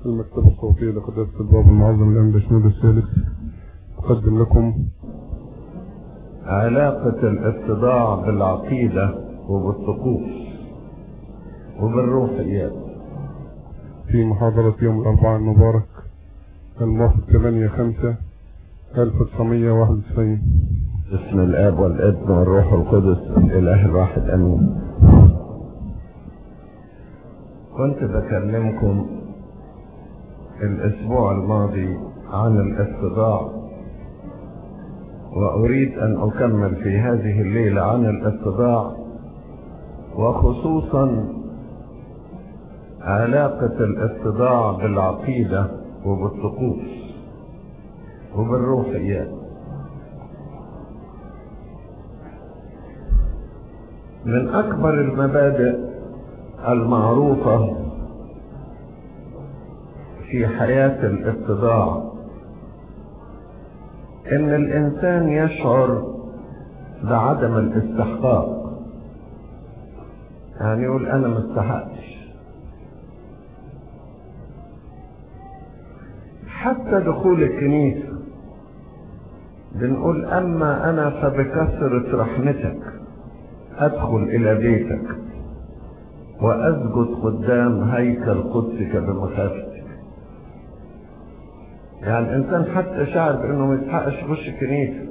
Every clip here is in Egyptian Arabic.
المكتبة الصوتية لقداسة الباب المعظم الأنبا شنود الثالث أقدم لكم علاقة الاتضاع بالعقيدة وبالطقوس وبالروحيات في محاضرة يوم الأربعاء المبارك الموافق 8 5 1991 باسم الاب والابن والروح القدس الاله الواحد امين كنت بكلمكم الاسبوع الماضي عن الاتضاع واريد ان اكمل في هذه الليله عن الاتضاع وخصوصا علاقه الاتضاع بالعقيده وبالطقوس وبالروحيات من اكبر المبادئ المعروفه في حياه الاتضاع ان الانسان يشعر بعدم الاستحقاق يعني يقول انا مستحقش حتى دخول الكنيسه بنقول اما انا فبكثره رحمتك ادخل الى بيتك واسجد قدام هيكل قدسك بمخافتك يعني الانسان حتى شعر بانه ما يستحقش يخش الكنيسه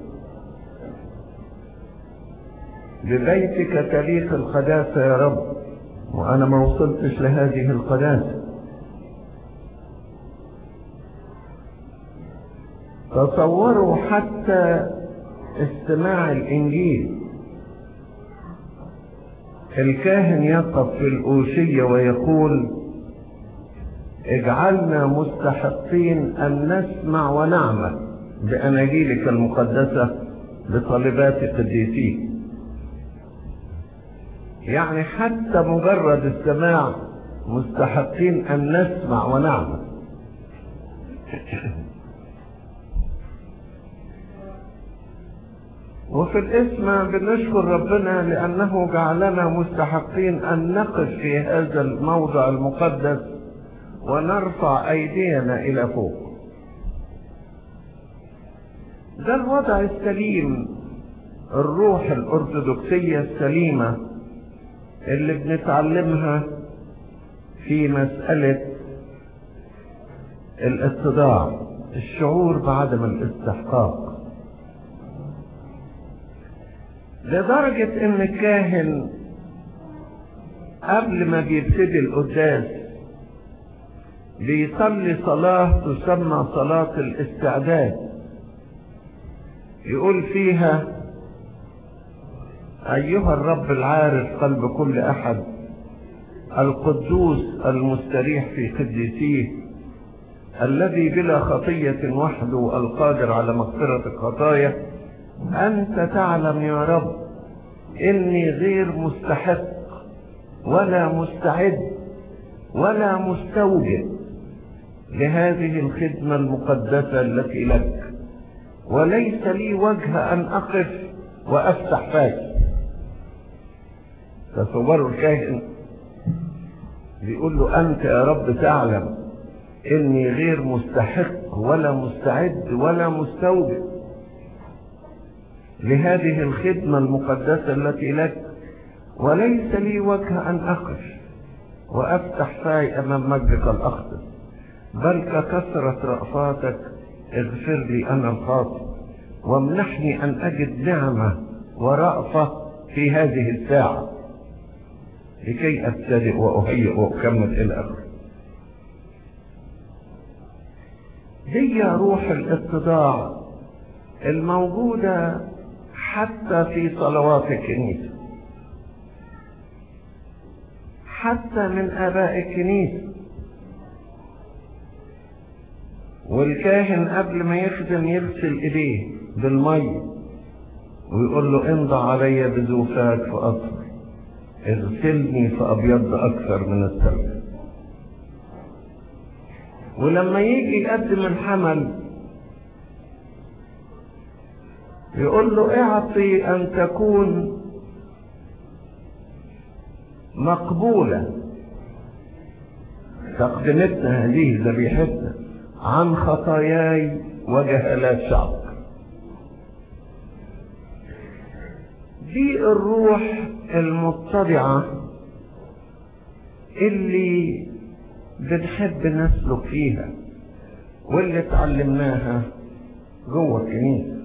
ببيتك تليق القداسه يا رب وانا ما وصلتش لهذه القداسه تصوروا حتى استماع الانجيل الكاهن يقف في الأوشية ويقول اجعلنا مستحقين أن نسمع ونعمل بأناجيلك المقدسة بطالبات قديسيك يعني حتى مجرد السماع مستحقين أن نسمع ونعمل وفي الاسم بنشكر ربنا لأنه جعلنا مستحقين أن نقف في هذا الموضع المقدس ونرفع أيدينا إلى فوق ده الوضع السليم الروح الأرثوذكسية السليمة اللي بنتعلمها في مسألة الاتضاع الشعور بعدم الاستحقاق لدرجة ان الكاهن قبل ما بيبتدي القداس بيصلي صلاة تسمى صلاة الاستعداد يقول فيها أيها الرب العارف قلب كل أحد القدوس المستريح في قديسيه الذي بلا خطية وحده القادر على مغفرة الخطايا أنت تعلم يا رب إني غير مستحق ولا مستعد ولا مستوجب لهذه الخدمة المقدسة التي لك وليس لي وجه أن أقف وأفتح فاي تصوروا الكاهن بيقول له أنت يا رب تعلم إني غير مستحق ولا مستعد ولا مستوجب لهذه الخدمة المقدسة التي لك وليس لي وجه أن أقف وأفتح فاي أمام مجدك الأخضر بل ككثرة رأفاتك اغفر لي أنا الخاطئ وامنحني أن أجد نعمة ورأفة في هذه الساعة لكي أبتدئ وأهيئ وأكمل إلى آخره هي روح الاتضاع الموجودة حتى في صلوات الكنيسة حتى من آباء الكنيسة والكاهن قبل ما يخدم يغسل ايديه بالمية ويقول له امضى علي بزوفات فأطهر اغسلني فأبيض أكثر من الثلج ولما يجي يقدم الحمل يقول له اعطي ان تكون مقبولة تقدمتنا هذه ذبيحتنا عن خطاياي وجهالات شعبك دي الروح المتضعة اللي بنحب نسلك فيها واللي اتعلمناها جوه الكنيسة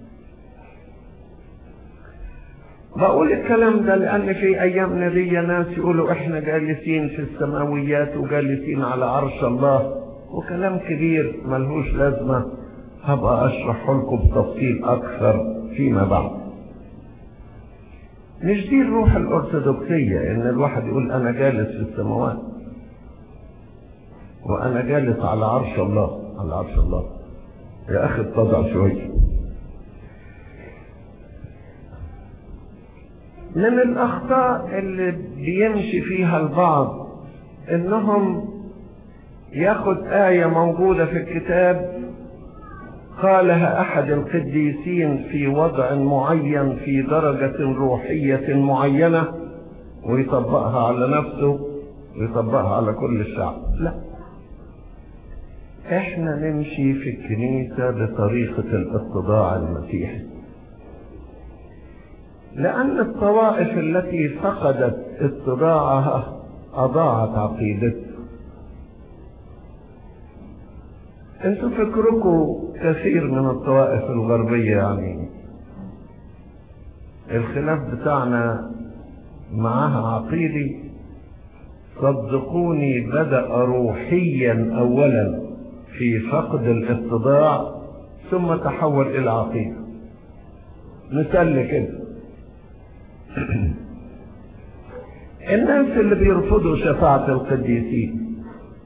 بقول الكلام ده لأن في أيامنا دي ناس يقولوا إحنا جالسين في السماويات وجالسين على عرش الله وكلام كبير ملهوش لازمة هبقى أشرحه لكم بتفصيل أكثر فيما بعد مش دي الروح الأرثوذكسية إن الواحد يقول أنا جالس في السماوات وأنا جالس على عرش الله على عرش الله يا أخي اتضع شوية من الأخطاء اللي بيمشي فيها البعض إنهم ياخد آية موجودة في الكتاب قالها أحد القديسين في وضع معين في درجة روحية معينة ويطبقها على نفسه ويطبقها على كل الشعب لا احنا نمشي في الكنيسة بطريقة الاتضاع المسيحي لأن الطوائف التي فقدت اتضاعها أضاعت عقيدتها انتوا فكركم كثير من الطوائف الغربية يعني الخلاف بتاعنا معها عقيدي صدقوني بدأ روحيا أولا في فقد الاتضاع ثم تحول إلى عقيدة مثال كده الناس اللي بيرفضوا شفاعة القديسين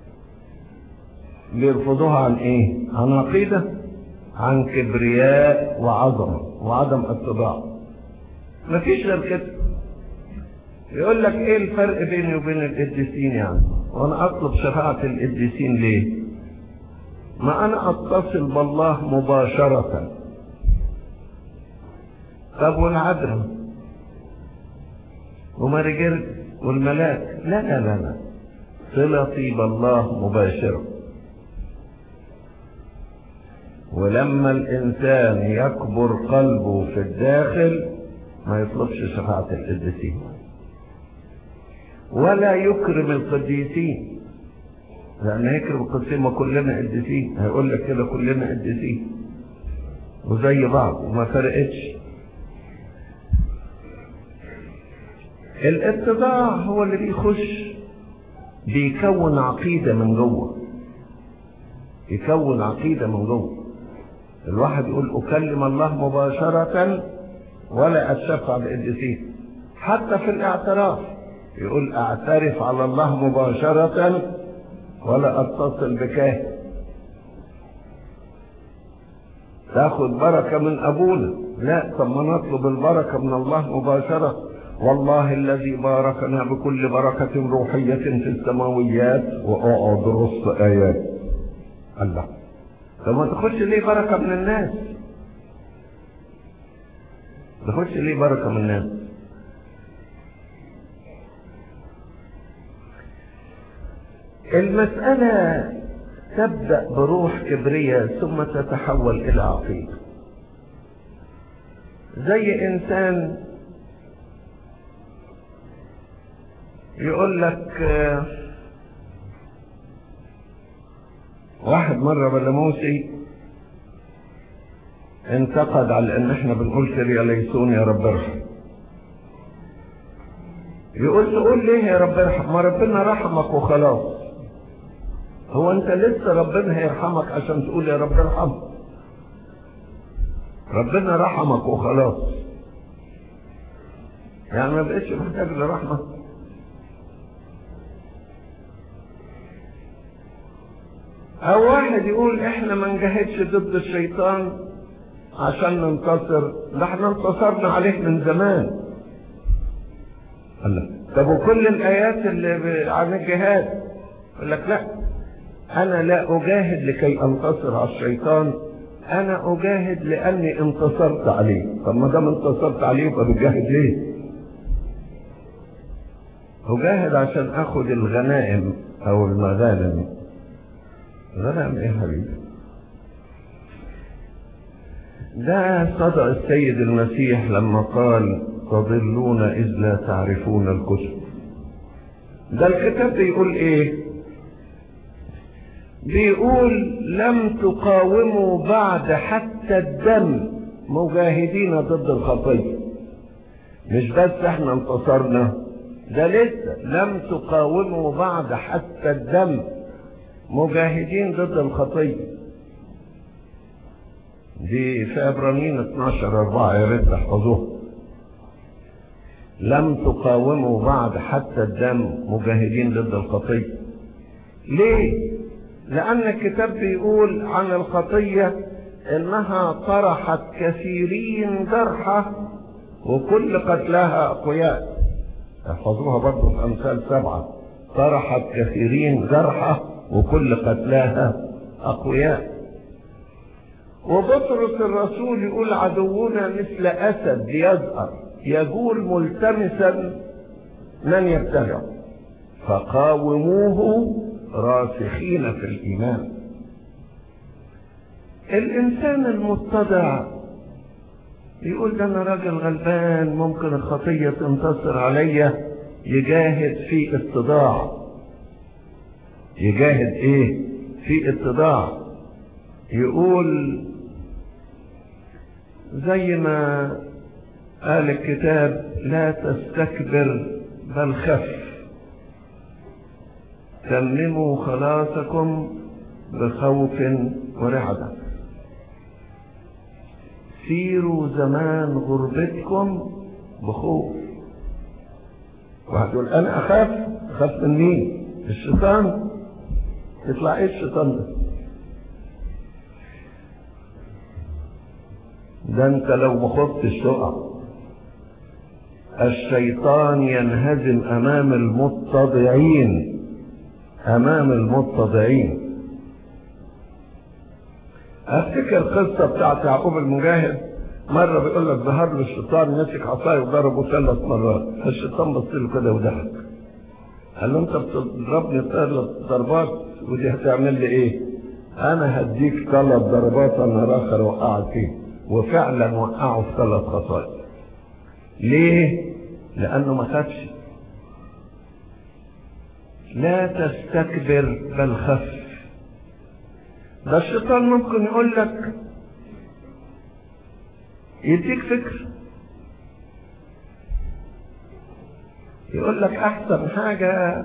بيرفضوها عن ايه عن عقيدة عن كبرياء وعظمة وعدم اتباع مفيش غير كده يقول لك ايه الفرق بيني وبين القديسين يعني وانا اطلب شفاعة القديسين ليه ما انا اتصل بالله مباشرة طب والعذراء وماري والملاك لا لا لا لا صلتي بالله مباشرة ولما الإنسان يكبر قلبه في الداخل ما يطلبش شفاعة القديسين ولا يكرم القديسين لأن يكرم القديسين ما كلنا قديسين هيقول لك كده كلنا قديسين وزي بعض وما فرقتش الاتباع هو اللي بيخش بيكون عقيدة من جوه يكون عقيدة من جوه الواحد يقول أكلم الله مباشرة ولا أتشفع بقدسين حتى في الاعتراف يقول أعترف على الله مباشرة ولا أتصل بكاهن تاخد بركة من أبونا لا طب ما نطلب البركة من الله مباشرة والله الذي باركنا بكل بركة روحية في السماويات وأقعد رص آيات الله طب ما تخش ليه بركة من الناس تخش ليه بركة من الناس المسألة تبدأ بروح كبرية ثم تتحول إلى عقيدة زي إنسان يقول لك واحد مرة بلموسي انتقد على ان احنا بنقول كريا ليسون يا رب ارحم يقول تقول ليه يا رب ارحم ما ربنا رحمك وخلاص هو انت لسه ربنا هيرحمك عشان تقول يا رب ارحم ربنا رحمك وخلاص يعني ما بقتش محتاج لرحمه او واحد يقول احنا ما نجاهدش ضد الشيطان عشان ننتصر ده احنا انتصرنا عليه من زمان الله طب وكل الايات اللي عن الجهاد يقول لك لا انا لا اجاهد لكي انتصر على الشيطان انا اجاهد لاني انتصرت عليه طب ما دام انتصرت عليه يبقى بتجاهد ليه اجاهد عشان اخد الغنائم او المغانم غنم ايه يا حبيبي ده صدق السيد المسيح لما قال تضلون اذ لا تعرفون الكتب ده الكتاب بيقول ايه بيقول لم تقاوموا بعد حتى الدم مجاهدين ضد الخطيه مش بس احنا انتصرنا ده لسه لم تقاوموا بعد حتى الدم مجاهدين ضد الخطيه دي في عبرانيين 12 4 يا ريت تحفظوها لم تقاوموا بعد حتى الدم مجاهدين ضد الخطيه ليه لان الكتاب بيقول عن الخطيه انها طرحت كثيرين جرحى وكل قتلاها اقوياء احفظوها برضه في امثال سبعه طرحت كثيرين جرحى وكل قتلاها اقوياء وبطرس الرسول يقول عدونا مثل اسد يزأر يجول ملتمسا من يبتلعه فقاوموه راسخين في الايمان الانسان المتضع يقول ده انا راجل غلبان ممكن الخطيه تنتصر عليا يجاهد في اتضاع يجاهد ايه في اتضاع يقول زي ما قال الكتاب لا تستكبر بل خف تمموا خلاصكم بخوف ورعدة سيروا زمان غربتكم بخوف واحد يقول انا اخاف اخاف من مين الشيطان يطلع ايه الشيطان ده ده انت لو ما خفتش تقع الشيطان ينهزم امام المتضعين امام المتضعين افتكر القصه بتاعت يعقوب المجاهد مره بيقول لك ظهر له الشيطان مسك عصايه وضربه ثلاث مرات الشيطان بص له كده وضحك قال له انت بتضربني ثلاث ضربات ودي هتعمل لي ايه؟ انا هديك ثلاث ضربات انا اخر وقعت فيه وفعلا وقعه في ثلاث خصائص ليه؟ لانه ما خافش لا تستكبر بل خف ده الشيطان ممكن يقول لك يديك فكر يقول لك احسن حاجة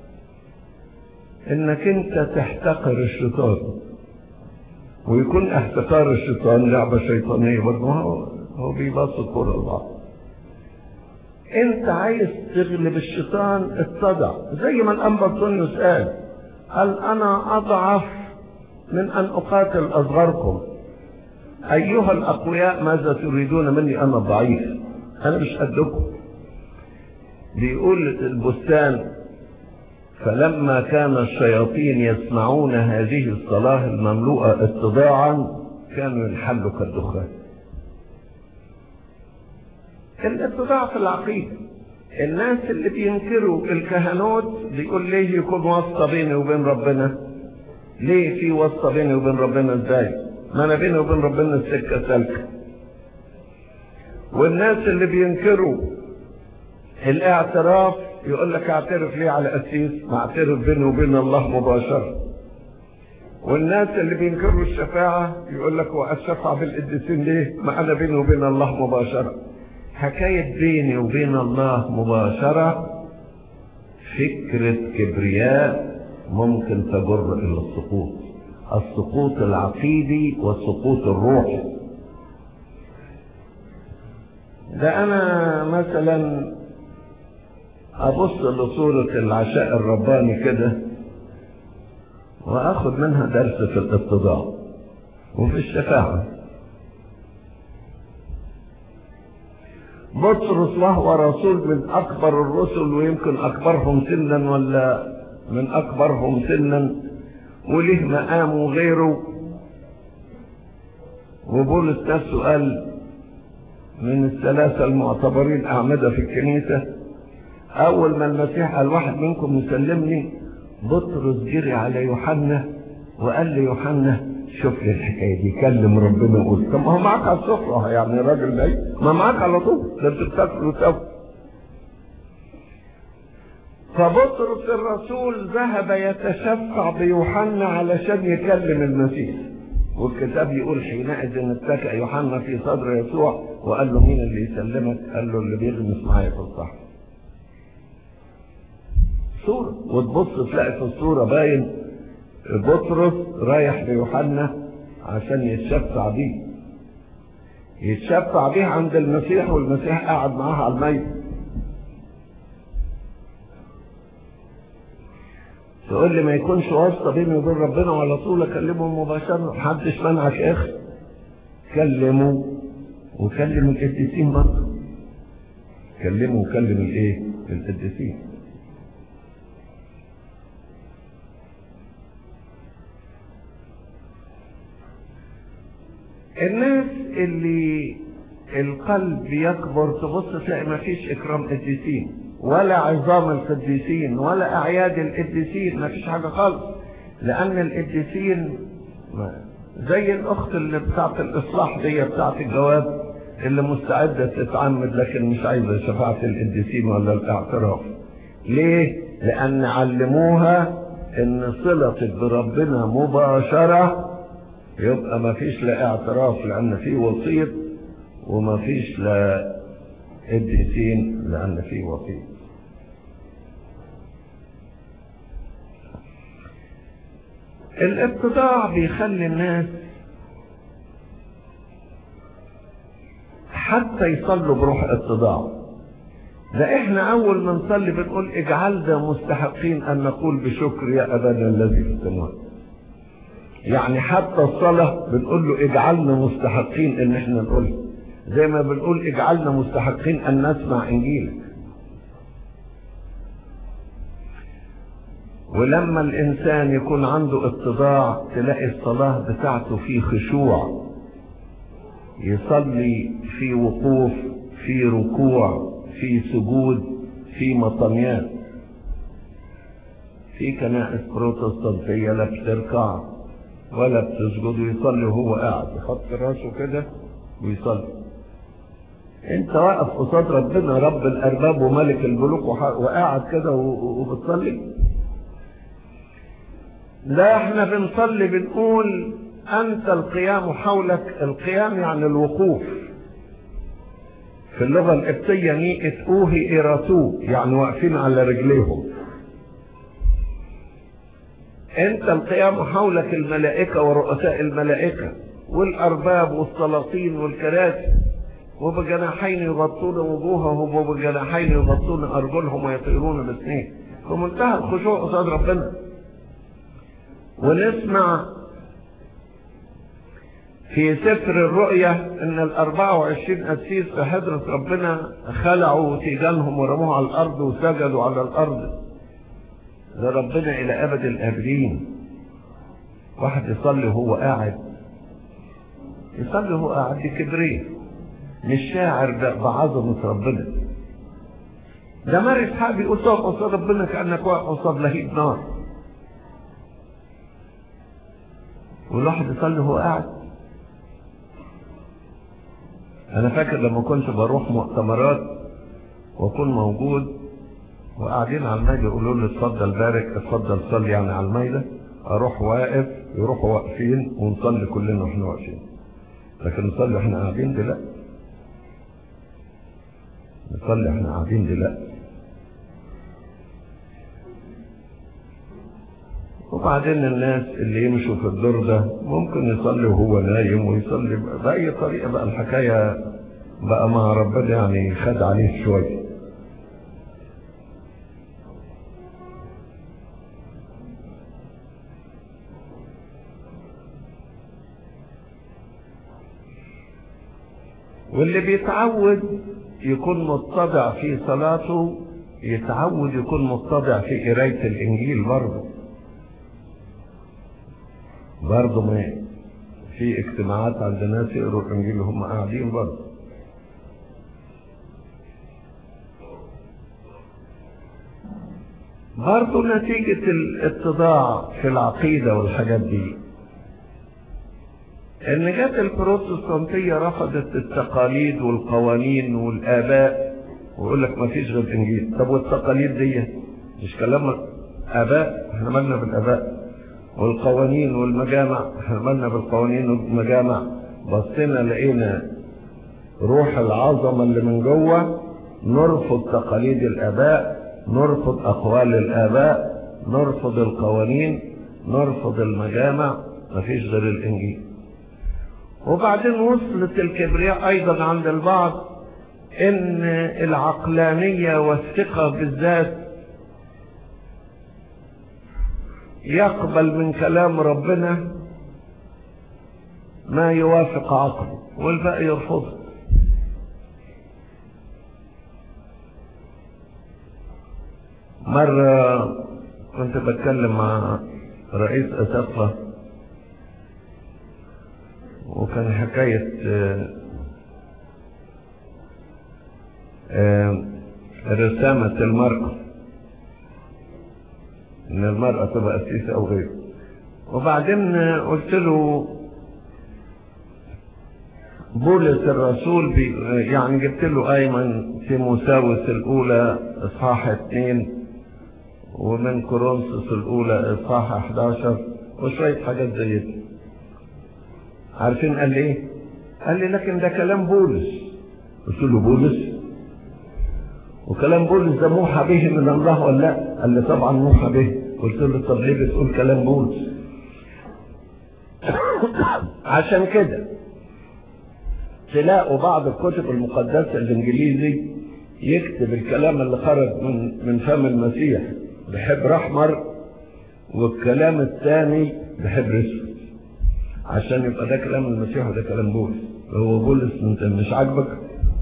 انك انت تحتقر الشيطان ويكون احتقار الشيطان لعبة شيطانية برضه هو هو بيبسط كل البعض انت عايز تغلب الشيطان اتضع زي ما الانبا بطنيوس قال قال انا اضعف من ان اقاتل اصغركم ايها الاقوياء ماذا تريدون مني انا ضعيف انا مش قدكم بيقول البستان فلما كان الشياطين يسمعون هذه الصلاة المملوءة اتضاعا كانوا ينحلوا كالدخان الاتضاع في العقيدة الناس اللي بينكروا الكهنوت بيقول ليه يكون واسطة بيني وبين ربنا ليه في واسطة بيني وبين ربنا ازاي ما انا بيني وبين ربنا السكة سالكة والناس اللي بينكروا الاعتراف يقول لك اعترف ليه على اسيس ما اعترف بيني وبين الله مباشرة والناس اللي بينكروا الشفاعة يقول لك والشفاعة بالقديسين ليه ما انا بيني وبين الله مباشرة حكاية بيني وبين الله مباشرة فكرة كبرياء ممكن تجر الى السقوط السقوط العقيدي والسقوط الروحي ده انا مثلا ابص لصورة العشاء الرباني كده واخد منها درس في الاتضاع وفي الشفاعة بطرس وهو رسول من اكبر الرسل ويمكن اكبرهم سنا ولا من اكبرهم سنا وله مقام وغيره وبولس نفسه قال من الثلاثة المعتبرين أعمدة في الكنيسة أول ما المسيح قال واحد منكم يسلمني بطرس جري على يوحنا وقال ليوحنا شوف لي الحكايه دي كلم ربنا وقول طب ما هو معاك على السفره يعني الراجل ده ما معاك على طول ده انت بتاكلوا سوا فبطرس الرسول ذهب يتشفع بيوحنا علشان يكلم المسيح والكتاب يقول حينئذ اتكأ يوحنا في صدر يسوع وقال له مين اللي يسلمك؟ قال له اللي بيغمس معايا في الصحن. صورة وتبص تلاقي في الصورة باين بطرس رايح ليوحنا عشان يتشفع بيه. يتشفع بيه عند المسيح والمسيح قاعد معاه على الميت. تقول لي ما يكونش واسطة بيني وبين ربنا وعلى طول اكلمه مباشرة محدش منعك يا اخي كلمه وكلم القديسين برضه كلمه وكلم الايه القديسين الناس اللي القلب يكبر تبص تلاقي ما فيش اكرام قديسين ولا عظام القديسين ولا اعياد القديسين ما فيش حاجه خالص لان القديسين زي الاخت اللي بتاعت الاصلاح دي بتاعت الجواب اللي مستعده تتعمد لكن مش عايزه شفاعه القديسين ولا الاعتراف ليه لان علموها ان صلتك بربنا مباشره يبقى ما فيش لا اعتراف لان في وسيط وما فيش لا قديسين لان في وسيط الابتداع بيخلي الناس حتى يصلوا بروح اتضاع ده احنا اول ما نصلي بنقول اجعلنا مستحقين ان نقول بشكر يا ابانا الذي في السماوات يعني حتى الصلاة بنقول له اجعلنا مستحقين ان احنا نقول زي ما بنقول اجعلنا مستحقين ان نسمع انجيلك ولما الانسان يكون عنده اتضاع تلاقي الصلاة بتاعته في خشوع يصلي في وقوف في ركوع في سجود في مطميات في كنائس بروتستانتية لا بتركع ولا بتسجد ويصلي وهو قاعد يحط راسه كده ويصلي انت واقف قصاد ربنا رب الارباب وملك الملوك وقاعد كده وبتصلي لا احنا بنصلي بنقول انت القيام حولك القيام يعني الوقوف في اللغة القبطية نيئة اوهي ايراتو يعني واقفين على رجليهم انت القيام حولك الملائكة ورؤساء الملائكة والارباب والسلاطين والكراسي وبجناحين يغطون وجوههم وبجناحين يغطون ارجلهم ويطيرون باثنين ومنتهى الخشوع قصاد ربنا ونسمع في سفر الرؤيا ان الاربعة وعشرين قسيس في حضرة ربنا خلعوا تيجانهم ورموها على الارض وسجدوا على الارض لربنا الى ابد الابدين واحد يصلي وهو قاعد يصلي وهو قاعد بكبريه مش شاعر بعظمة ربنا ده ماري اسحاق بيقول تقف قصاد ربنا كانك واقف قصاد لهيب نار والواحد يصلي وهو قاعد انا فاكر لما كنت بروح مؤتمرات واكون موجود وقاعدين على الميدة يقولوا لي اتفضل بارك اتفضل صلي يعني على الميدة اروح واقف يروحوا واقفين ونصلي كلنا واحنا واقفين لكن نصلي واحنا قاعدين دي لا نصلي احنا قاعدين دي لا وبعدين الناس اللي يمشوا في الدور ده ممكن يصلي وهو نايم ويصلي بأي طريقة بقى الحكاية بقى مع ربنا يعني خد عليه شوية واللي بيتعود يكون متضع في صلاته يتعود يكون متضع في قراية الإنجيل برضه برضه ما في اجتماعات عند ناس يقروا الانجيل وهم قاعدين برضه برضه نتيجة الاتضاع في العقيدة والحاجات دي ان جت البروتستانتية رفضت التقاليد والقوانين والآباء ويقول لك ما فيش غير انجيل طب والتقاليد دي مش كلام آباء احنا مالنا بالآباء والقوانين والمجامع احنا مالنا بالقوانين والمجامع بصينا لقينا روح العظمة اللي من جوه نرفض تقاليد الآباء نرفض أقوال الآباء نرفض القوانين نرفض المجامع مفيش غير الإنجيل وبعدين وصلت الكبرياء أيضا عند البعض إن العقلانية والثقة بالذات يقبل من كلام ربنا ما يوافق عقله والباقي يرفضه مرة كنت بتكلم مع رئيس أسقة وكان حكاية رسامة المرأة إن المرأة تبقى قسيسة أو غيره وبعدين قلت له بولس الرسول بي يعني جبت له أيمن تيموساوس الأولى إصحاح اتنين ومن كورنثوس الأولى إصحاح 11 وشوية حاجات زي دي عارفين قال لي إيه؟ قال لي لكن ده كلام بولس قلت له بولس وكلام بولس ده موحى به من الله ولا لا؟ قال لي طبعا موحى به قلت له طب ليه بتقول كلام بولس؟ عشان كده تلاقوا بعض الكتب المقدسة الإنجليزي يكتب الكلام اللي خرج من من فم المسيح بحبر أحمر والكلام الثاني بحبر أسود عشان يبقى ده كلام المسيح وده كلام بولس هو بولس انت مش عاجبك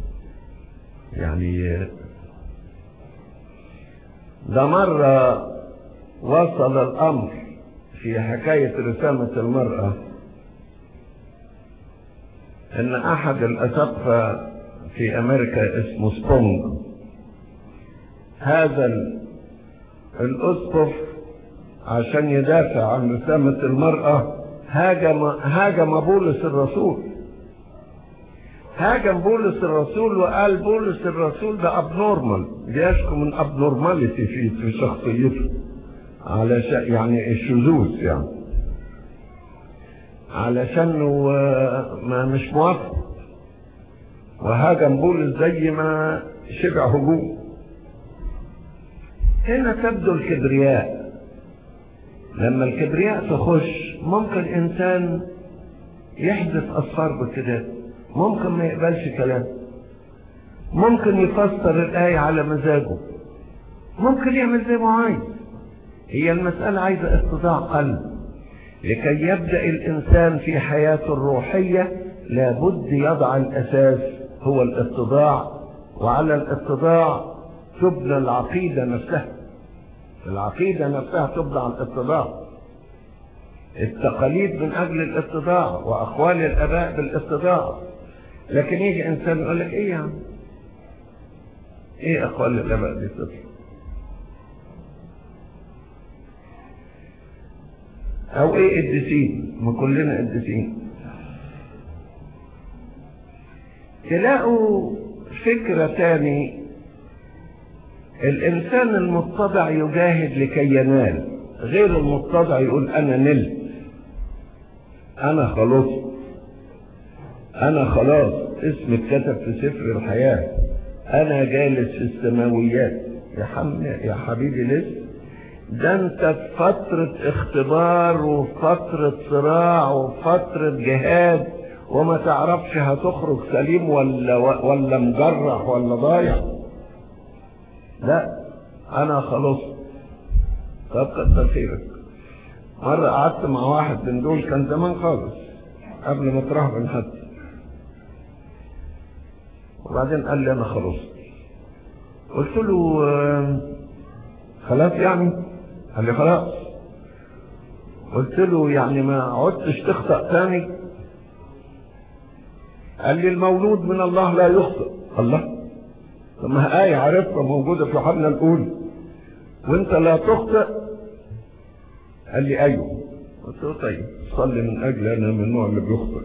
يعني ده مرة وصل الأمر في حكاية رسامة المرأة إن أحد الأسقفة في أمريكا اسمه سبونج هذا الأسقف عشان يدافع عن رسامة المرأة هاجم هاجم بولس الرسول هاجم بولس الرسول وقال بولس الرسول ده ابنورمال بيشكو من ابنورماليتي في في شخصيته على يعني الشذوذ يعني علشانه ما مش موافق وهاجم بولس زي ما شبع هجوم هنا تبدو الكبرياء لما الكبرياء تخش ممكن انسان يحدث اصفار بالكتاب ممكن ما يقبلش كلام ممكن يفسر الآية على مزاجه ممكن يعمل زي ما عايز هي المسألة عايزة اتضاع قلب لكي يبدأ الإنسان في حياته الروحية لابد يضع الأساس هو الاتضاع وعلى الاتضاع تبنى العقيدة نفسها العقيدة نفسها تبنى على الاتضاع التقاليد من أجل الاتضاع وأقوال الآباء بالاتضاع لكن يجي إنسان يقول لك إيه يا عم إيه أقوال الآباء دي تطلع أو إيه قديسين ما كلنا قديسين تلاقوا فكرة تاني الإنسان المتضع يجاهد لكي ينال غير المتضع يقول أنا نلت أنا خلصت أنا خلاص اسمي اتكتب في سفر الحياة أنا جالس في السماويات يا حم يا حبيبي لسه ده أنت في فترة اختبار وفترة صراع وفترة جهاد وما تعرفش هتخرج سليم ولا ولا مجرح ولا ضايع لا أنا خلصت طب كتر خيرك مرة قعدت مع واحد من دول كان زمان خالص قبل ما اترهبن حتى وبعدين قال لي انا خلصت قلت له خلاص يعني قال لي خلاص قلت له يعني ما عدتش تخطأ تاني قال لي المولود من الله لا يخطئ الله طب ما آية عارفها موجودة في يوحنا الأولى وانت لا تخطئ قال لي ايوه قلت له طيب صلي من اجل انا من النوع اللي بيخطئ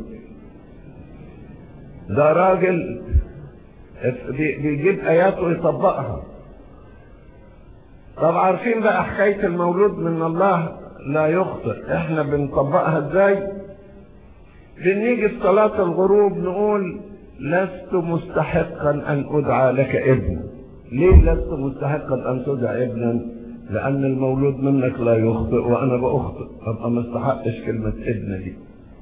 ده راجل بيجيب ايات ويطبقها طب عارفين بقى حكايه المولود من الله لا يخطئ احنا بنطبقها ازاي بنيجي في صلاه الغروب نقول لست مستحقا ان ادعى لك ابن ليه لست مستحقا ان تدعى ابنا لان المولود منك لا يخطئ وانا باخطئ ابقى ما استحقش كلمه ابن دي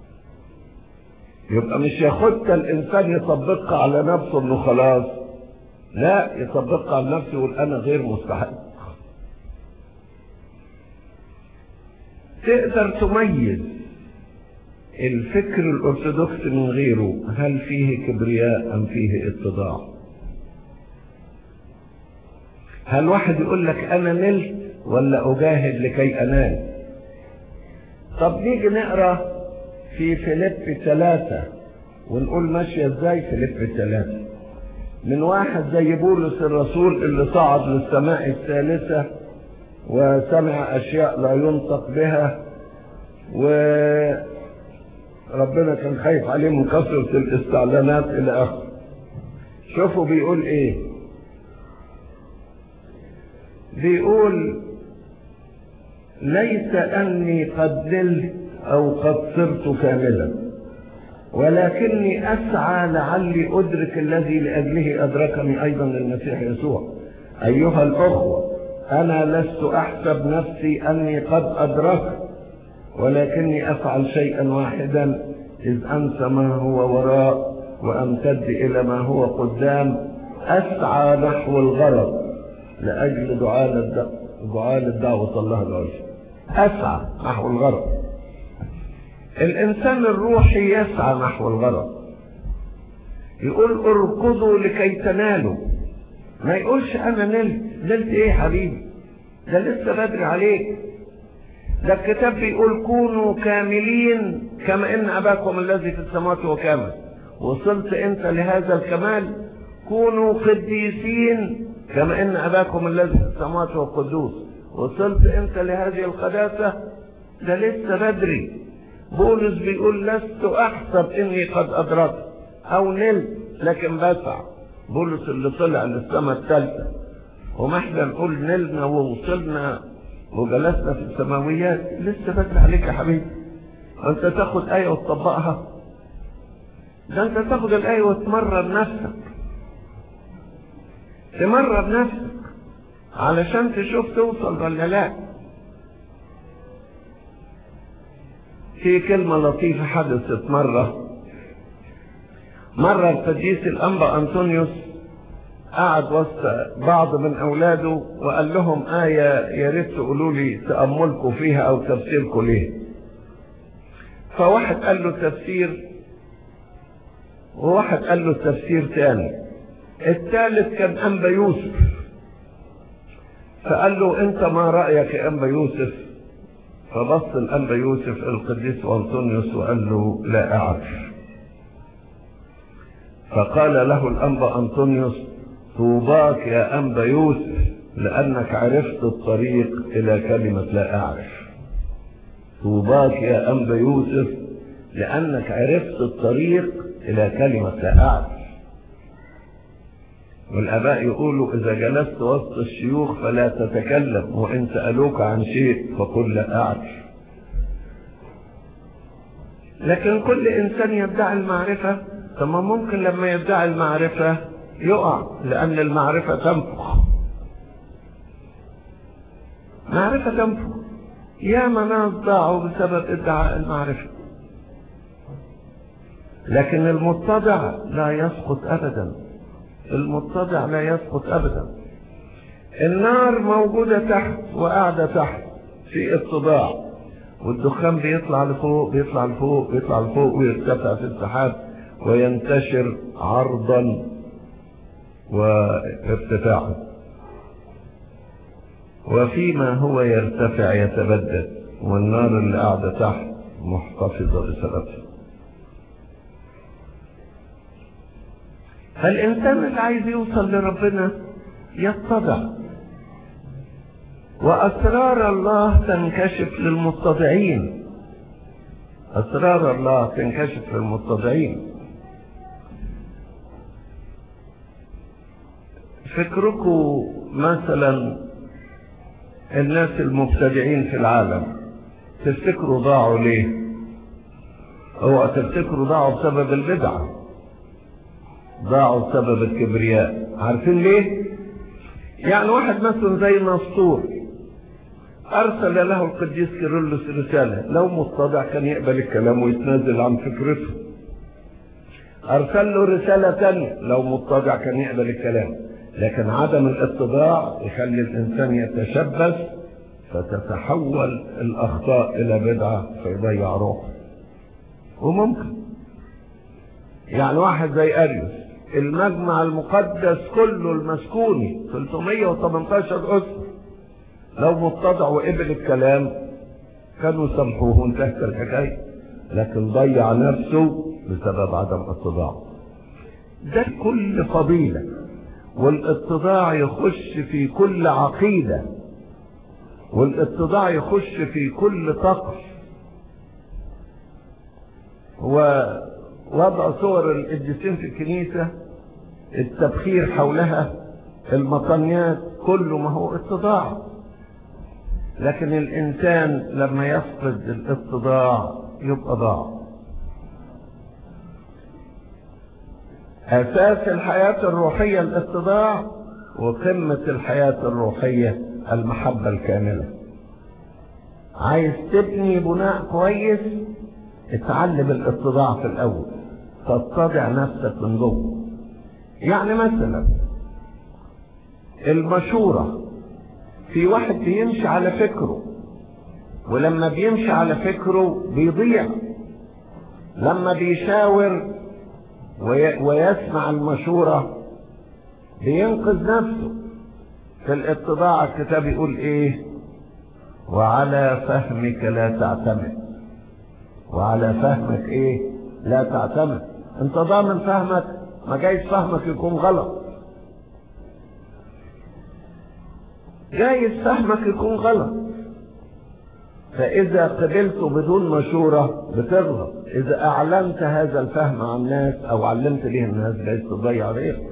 يبقى مش ياخدها الانسان يطبقها على نفسه انه خلاص لا يطبقها على نفسه يقول انا غير مستحق تقدر تميز الفكر الارثوذكسي من غيره هل فيه كبرياء ام فيه اتضاع هل واحد يقول لك انا نلت ولا اجاهد لكي انال طب نيجي نقرا في فيليب ثلاثة ونقول ماشية ازاي فيليب ثلاثة من واحد زي بولس الرسول اللي صعد للسماء الثالثة وسمع اشياء لا ينطق بها وربنا كان خايف عليه من كثرة الاستعلانات الى اخره شوفوا بيقول ايه بيقول ليس اني قد نلت او قد صرت كاملا ولكني اسعى لعلي ادرك الذي لاجله ادركني ايضا المسيح يسوع ايها الاخوه انا لست احسب نفسي اني قد ادركت ولكني افعل شيئا واحدا اذ انسى ما هو وراء وامتد الى ما هو قدام اسعى نحو الغرض لاجل دعاء دعاء الدعوه الله العظيم اسعى نحو الغرض الانسان الروحي يسعى نحو الغرض يقول اركضوا لكي تنالوا ما يقولش انا نلت نلت ايه يا حبيبي ده لسه بدري عليك ده الكتاب بيقول كونوا كاملين كما ان اباكم الذي في السماوات هو كامل وصلت انت لهذا الكمال كونوا قديسين كما ان اباكم الذي في السماوات هو قدوس وصلت انت لهذه القداسه ده لسه بدري بولس بيقول لست احسب اني قد ادركت او نلت لكن بسعى بولس اللي طلع للسماء الثالثه وما احنا نقول نلنا ووصلنا وجلسنا في السماويات لسه بدري عليك يا حبيبي انت تاخد ايه وتطبقها ده انت تاخد الايه وتمرن نفسك تمرن نفسك علشان تشوف توصل ولا لا في كلمة لطيفة حدثت مرة مرة القديس الأنبا أنطونيوس قعد وسط بعض من أولاده وقال لهم آية يا ريت تقولوا لي تأملكم فيها أو تفسيركم ليه فواحد قال له تفسير وواحد قال له تفسير تاني الثالث كان أنبا يوسف فقال له أنت ما رأيك يا أنبا يوسف فبص الأنبا يوسف القديس أنطونيوس وقال له لا أعرف فقال له الأنبا أنطونيوس طوباك يا أنبا يوسف لأنك عرفت الطريق إلى كلمة لا أعرف طوباك يا أنبا يوسف لأنك عرفت الطريق إلى كلمة لا أعرف والآباء يقولوا إذا جلست وسط الشيوخ فلا تتكلم وإن سألوك عن شيء فقل لا أعرف لكن كل إنسان يدعي المعرفة ثم ممكن لما يدعي المعرفة يقع لأن المعرفة تنفخ معرفة تنفخ يا ناس ضاعوا بسبب ادعاء المعرفة لكن المتضع لا يسقط أبدا المتضع لا يسقط أبدا النار موجودة تحت وقاعدة تحت في اتضاع والدخان بيطلع لفوق بيطلع لفوق بيطلع لفوق ويرتفع في السحاب وينتشر عرضا وارتفاعا وفيما هو يرتفع يتبدد والنار اللي قاعدة تحت محتفظة بسببها فالإنسان اللي عايز يوصل لربنا يتضع وأسرار الله تنكشف للمتضعين أسرار الله تنكشف للمتضعين فكركم مثلا الناس المبتدعين في العالم تفتكروا ضاعوا ليه هو تفتكروا ضاعوا بسبب البدعة ضاعوا بسبب الكبرياء عارفين ليه يعني واحد مثلا زي نسطور أرسل له القديس كيرلس رسالة لو متضع كان يقبل الكلام ويتنازل عن فكرته أرسل له رسالة تانية لو متضع كان يقبل الكلام لكن عدم الاتضاع يخلي الإنسان يتشبث فتتحول الأخطاء إلى بدعة فيضيع روحه وممكن يعني واحد زي أريوس المجمع المقدس كله المسكوني 318 أسر لو متضع وقبل الكلام كانوا سامحوه وانتهت الحكاية لكن ضيع نفسه بسبب عدم اتضاعه ده كل فضيلة والاتضاع يخش في كل عقيدة والاتضاع يخش في كل طقس ووضع صور القديسين في الكنيسة التبخير حولها المطنيات كله ما هو اتضاع لكن الإنسان لما يفقد الاتضاع يبقى ضاع أساس الحياة الروحية الاتضاع وقمة الحياة الروحية المحبة الكاملة عايز تبني بناء كويس اتعلم الاتضاع في الأول تتضع نفسك من جوه يعني مثلا المشورة في واحد بيمشي على فكره ولما بيمشي على فكره بيضيع لما بيشاور ويسمع المشورة بينقذ نفسه في الاتضاع الكتاب يقول ايه وعلى فهمك لا تعتمد وعلى فهمك ايه لا تعتمد انت ضامن فهمك ما جايز فهمك يكون غلط جايز فهمك يكون غلط فإذا قبلته بدون مشورة بتغلط إذا أعلنت هذا الفهم عن الناس أو علمت به الناس بقيت تضيع غيرك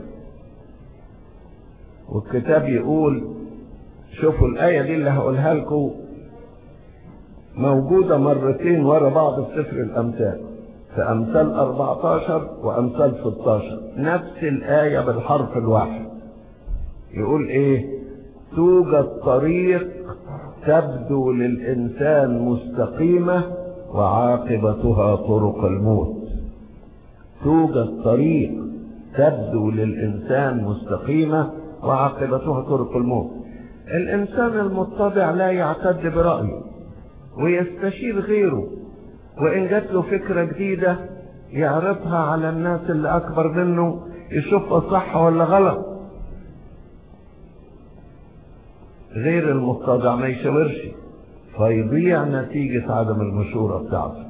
والكتاب يقول شوفوا الآية دي اللي هقولها لكم موجودة مرتين ورا بعض في سفر الأمثال في أمثال 14 وأمثال 16 نفس الآية بالحرف الواحد يقول إيه توجد طريق تبدو للإنسان مستقيمة وعاقبتها طرق الموت توجد طريق تبدو للإنسان مستقيمة وعاقبتها طرق الموت الإنسان المتضع لا يعتد برأيه ويستشير غيره وإن جات له فكرة جديدة يعرضها على الناس اللي أكبر منه يشوفها صح ولا غلط غير المتضع ما يشاورش فيضيع نتيجة عدم المشورة بتاعته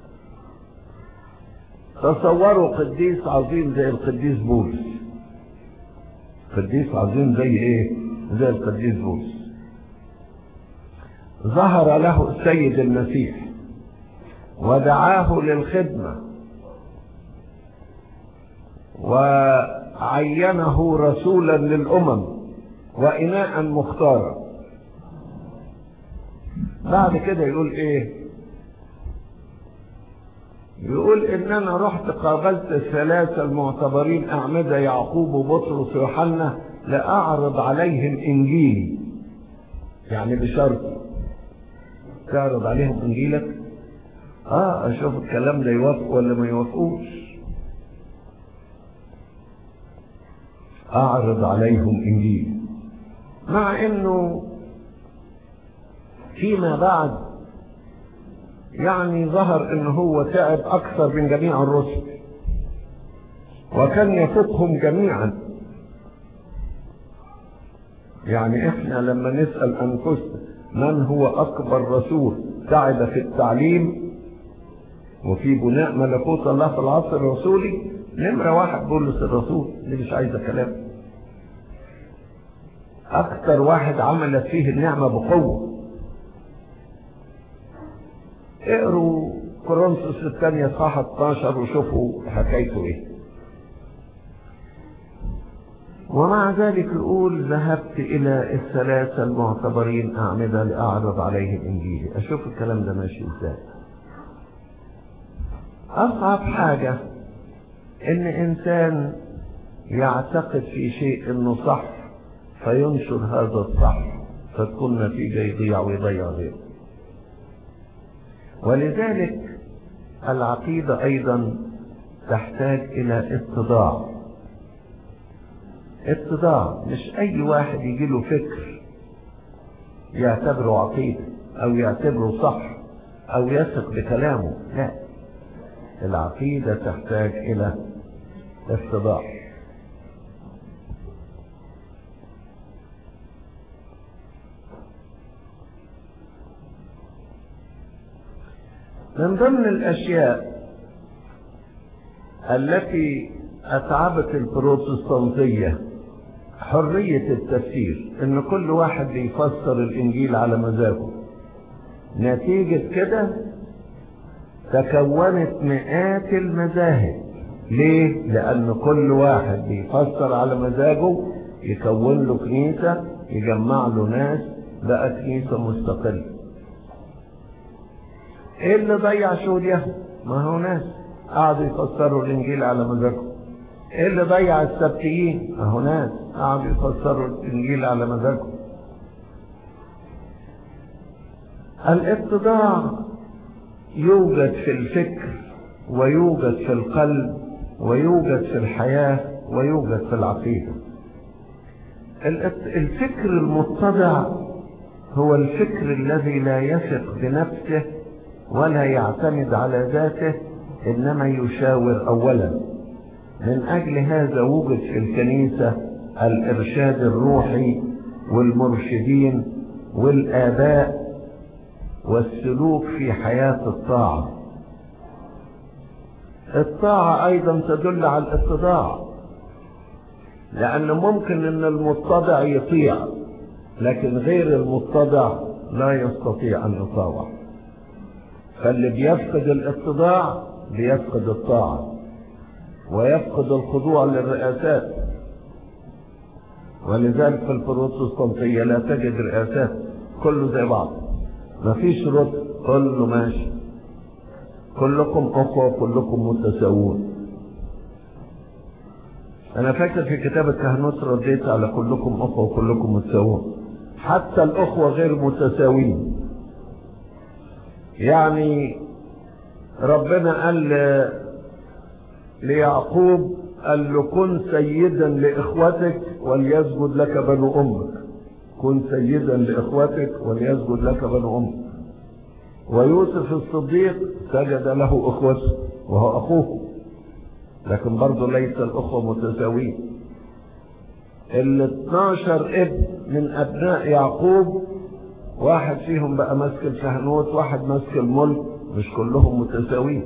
تصوروا قديس عظيم زي القديس بولس قديس عظيم زي ايه زي القديس بولس ظهر له السيد المسيح ودعاه للخدمة وعينه رسولا للأمم وإناء مختارا بعد كده يقول ايه يقول ان انا رحت قابلت الثلاثة المعتبرين اعمدة يعقوب وبطرس ويوحنا لاعرض عليهم انجيلي يعني بشرط تعرض عليهم انجيلك اه اشوف الكلام ده يوافق ولا ما يوافقوش اعرض عليهم انجيلي مع انه فيما بعد يعني ظهر ان هو تعب اكثر من جميع الرسل وكان يفوقهم جميعا يعني احنا لما نسأل انفسنا من هو اكبر رسول تعب في التعليم وفي بناء ملكوت الله في العصر الرسولي نمرة واحد بولس الرسول دي مش عايزة كلام اكتر واحد عملت فيه النعمة بقوة اقروا كورنثوس الثانية صح 12 وشوفوا حكايته ايه ومع ذلك يقول ذهبت إلى الثلاثة المعتبرين أعمدة لأعرض عليهم إنجيلي أشوف الكلام ده ماشي إزاي أصعب حاجة إن إنسان يعتقد في شيء إنه صح فينشر هذا الصح فتكون نتيجة يضيع ويضيع غيره ولذلك العقيدة أيضا تحتاج إلى اتضاع اتضاع مش أي واحد يجي له فكر يعتبره عقيدة أو يعتبره صح أو يثق بكلامه لا العقيدة تحتاج إلى اتضاع من ضمن الأشياء التي أتعبت البروتستانتية حرية التفسير إن كل واحد بيفسر الإنجيل على مزاجه نتيجة كده تكونت مئات المذاهب ليه؟ لأن كل واحد بيفسر على مزاجه يكون له كنيسة يجمع له ناس بقى كنيسة مستقلة ايه اللي ضيع شغل اليهود ما هو ناس قعدوا يفسروا الانجيل على مزاجهم ايه اللي ضيع السبتيين ما هو ناس قعدوا يفسروا الانجيل على مزاجهم الاتضاع يوجد في الفكر ويوجد في القلب ويوجد في الحياة ويوجد في العقيدة الفكر المتضع هو الفكر الذي لا يثق بنفسه ولا يعتمد على ذاته انما يشاور اولا من اجل هذا وجد في الكنيسه الارشاد الروحي والمرشدين والاباء والسلوك في حياه الطاعه الطاعه ايضا تدل على الاتضاع لان ممكن ان المتضع يطيع لكن غير المتضع لا يستطيع ان يطاوع فاللي بيفقد الاتضاع بيفقد الطاعة ويفقد الخضوع للرئاسات ولذلك في البروتستانتية لا تجد رئاسات كله زي بعض مفيش رد كله ماشي كلكم أخوة كلكم متساوون أنا فاكر في كتاب الكهنوت رديت على كلكم أخوة وكلكم متساوون حتى الأخوة غير متساوين يعني ربنا قال ليعقوب قال له كن سيدا لاخوتك وليسجد لك بنو امك كن سيدا لاخوتك وليسجد لك بنو امك ويوسف الصديق سجد له اخوته وهو اخوه لكن برضه ليس الاخوه متساويين ال 12 ابن من ابناء يعقوب واحد فيهم بقى ماسك الكهنوت واحد ماسك الملك مش كلهم متساويين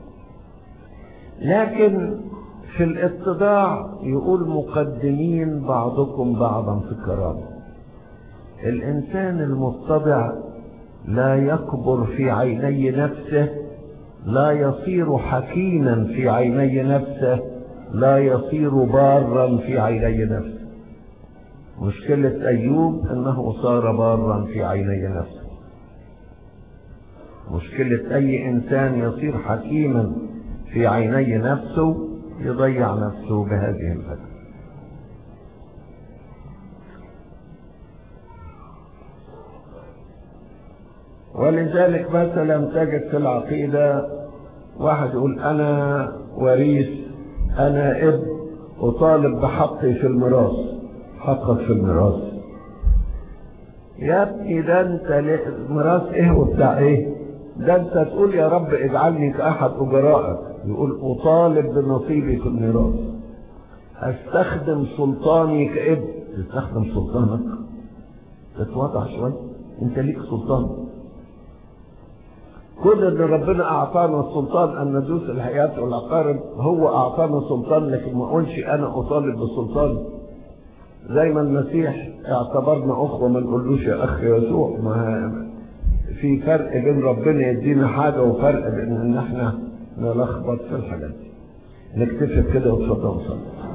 لكن في الاتضاع يقول مقدمين بعضكم بعضا في الكرامة الإنسان المتضع لا يكبر في عيني نفسه لا يصير حكيما في عيني نفسه لا يصير بارا في عيني نفسه مشكلة أيوب أنه صار بارا في عيني نفسه مشكلة أي إنسان يصير حكيما في عيني نفسه يضيع نفسه بهذه الفترة ولذلك مثلا تجد في العقيدة واحد يقول أنا وريث أنا ابن أطالب بحقي في الميراث حقك في الميراث يا ابني ده انت ميراث ايه وبتاع ايه ده انت تقول يا رب اجعلني كاحد اجرائك يقول اطالب بنصيبي في الميراث استخدم سلطاني كابن تستخدم سلطانك تتواضع شويه انت ليك سلطان كل ان ربنا اعطانا السلطان ان ندوس الحياه والعقارب هو اعطانا سلطان لكن ما اقولش انا اطالب بسلطاني زي ما المسيح اعتبرنا اخوه ما نقولوش يا اخ يسوع ما في فرق بين ربنا يدينا حاجه وفرق بين ان احنا نلخبط في الحاجات دي نكتفي كده وتفضلوا صلوا